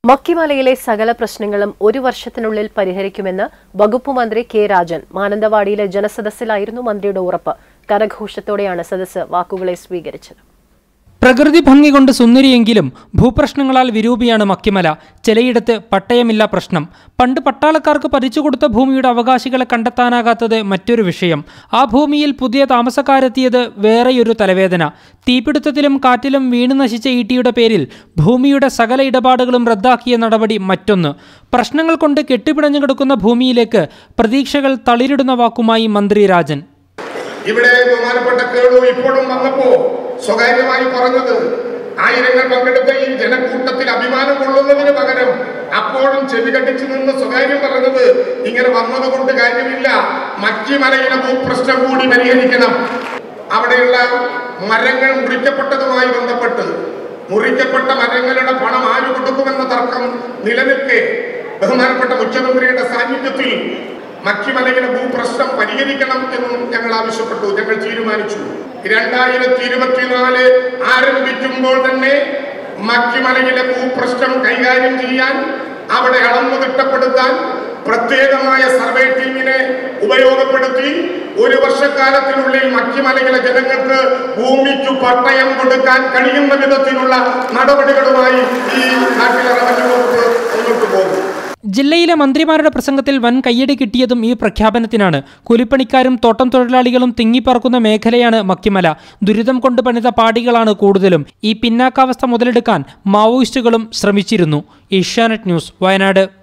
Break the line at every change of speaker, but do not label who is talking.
മക്കിമലയിലെ സകല പ്രശ്നങ്ങളും ഒരു വർഷത്തിനുള്ളിൽ പരിഹരിക്കുമെന്ന് വകുപ്പ് മന്ത്രി കെ രാജൻ മാനന്തവാടിയിലെ ജനസദസ്സിലായിരുന്നു മന്ത്രിയുടെ ഉറപ്പ് കരഘോഷത്തോടെയാണ് സദസ്സ് വാക്കുകളെ സ്വീകരിച്ചത്
പ്രകൃതി ഭംഗി കൊണ്ട് സുന്ദരിയെങ്കിലും ഭൂപ്രശ്നങ്ങളാൽ വിരൂപിയാണ് മക്കിമല ചിലയിടത്ത് പട്ടയമില്ല പ്രശ്നം പണ്ട് പട്ടാളക്കാർക്ക് പതിച്ചു കൊടുത്ത ഭൂമിയുടെ അവകാശികളെ കണ്ടെത്താനാകാത്തത് മറ്റൊരു വിഷയം ആ ഭൂമിയിൽ പുതിയ താമസക്കാരെത്തിയത് വേറെയൊരു തലവേദന തീപിടുത്തത്തിലും കാറ്റിലും വീണു നശിച്ച ഈട്ടിയുടെ പേരിൽ ഭൂമിയുടെ സകല ഇടപാടുകളും റദ്ദാക്കിയ നടപടി മറ്റൊന്ന് പ്രശ്നങ്ങൾ കൊണ്ട് കെട്ടിപ്പിടഞ്ഞു കിടക്കുന്ന ഭൂമിയിലേക്ക് പ്രതീക്ഷകൾ തളിരിടുന്ന വാക്കുമായി മന്ത്രി രാജൻ
ഇവിടെ ബഹുമാനപ്പെട്ട കേളു ഇപ്പോഴും വന്നപ്പോ സ്വകാര്യമായി പറഞ്ഞത് ആയിരങ്ങൾ പങ്കെടുത്ത ഈ ജനക്കൂട്ടത്തിൽ അഭിമാനം കൊള്ളുന്നതിന് പകരം അപ്പോഴും ചെവി കട്ടിച്ചു നിന്ന് സ്വകാര്യം പറഞ്ഞത് ഇങ്ങനെ വന്നതുകൊണ്ട് കാര്യമില്ല മക്കിമലയിലെ ഭൂപ്രശ്നം കൂടി പരിഹരിക്കണം അവിടെയുള്ള മരങ്ങൾ മുറിക്കപ്പെട്ടതുമായി ബന്ധപ്പെട്ട് മുറിക്കപ്പെട്ട മരങ്ങളുടെ പണം ആര് കൊടുക്കുമെന്ന തർക്കം നിലനിൽക്കെ ബഹുമാനപ്പെട്ട മുഖ്യമന്ത്രിയുടെ സാന്നിധ്യത്തിൽ മക്കിമലയിലെ ഭൂപ്രശ്നം പരിഹരിക്കണം എന്നും ഞങ്ങൾ ആവശ്യപ്പെട്ടു ഞങ്ങൾ തീരുമാനിച്ചു രണ്ടായിരത്തി ഇരുപത്തിനാല് ആരംഭിക്കുമ്പോൾ തന്നെ മക്കിമലയിലെ ഭൂപ്രശ്നം കൈകാര്യം ചെയ്യാൻ അവിടെ അളന്നു തിട്ടപ്പെടുത്താൻ പ്രത്യേകമായ സർവേ ടീമിനെ ഉപയോഗപ്പെടുത്തി ഒരു വർഷക്കാലത്തിനുള്ളിൽ മക്കിമലയിലെ ജനങ്ങൾക്ക് ഭൂമിക്ക് പട്ടയം കൊടുക്കാൻ കഴിയുന്ന വിധത്തിലുള്ള നടപടികളുമായി ഈ നാട്ടിലെ റവന്യൂ വകുപ്പ് മുന്നോട്ട് പോകും
ജില്ലയിലെ മന്ത്രിമാരുടെ പ്രസംഗത്തിൽ വൻ കയ്യടി കിട്ടിയതും ഈ പ്രഖ്യാപനത്തിനാണ് കൂലിപ്പണിക്കാരും തോട്ടം തൊഴിലാളികളും തിങ്ങിപ്പറക്കുന്ന മേഖലയാണ് മക്കിമല ദുരിതം കൊണ്ട് പണിത പാടികളാണ് കൂടുതലും ഈ പിന്നാക്കാവസ്ഥ മുതലെടുക്കാൻ മാവോയിസ്റ്റുകളും ശ്രമിച്ചിരുന്നു ഏഷ്യാനെറ്റ് ന്യൂസ് വയനാട്